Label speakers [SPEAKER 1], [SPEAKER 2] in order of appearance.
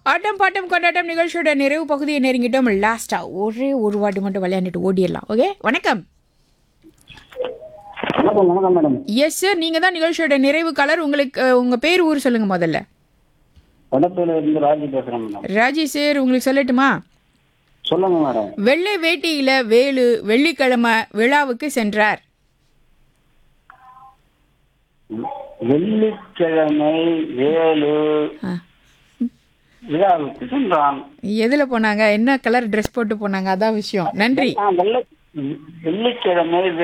[SPEAKER 1] ஆட்டம் bottom கொண்டாட்டம் நிகழ்ச்சியோட நிறைவு பகுதியை நெருங்கிட்டோம் லாஸ்டா ஒரே ஒரு வாட்டி மட்டும் விளையாண்டுட்டு ஓடிடலாம் ஓகே வணக்கம்
[SPEAKER 2] வணக்கம் வணக்கம் மேடம்
[SPEAKER 1] எஸ் சார் நீங்க தான் நிகழ்ச்சியோட நிறைவு கலர் உங்களுக்கு அஹ், உங்க பேர் ஊர் சொல்லுங்க முதல்ல
[SPEAKER 2] வடப்பேல இருந்து ராஜி பேசுறேன் மேடம்
[SPEAKER 1] ராஜி சார் உங்களுக்கு சொல்லட்டுமா
[SPEAKER 2] சொல்லுங்க மேடம்
[SPEAKER 1] வெள்ளை வேட்டியில வேலு வெள்ளிக்கிழமை விழாவுக்கு சென்றார்
[SPEAKER 2] வெள்ளிக்கிழமை வேலு
[SPEAKER 1] ஆ.
[SPEAKER 2] விழாவுக்கு சென்றான்
[SPEAKER 1] எதுல போனாங்க என்ன கலர் ட்ரெஸ் போட்டு போனாங்க அதான் விஷயம் நன்றி
[SPEAKER 2] ஆ, வெள்ளை வெள்ளிக்கிழமை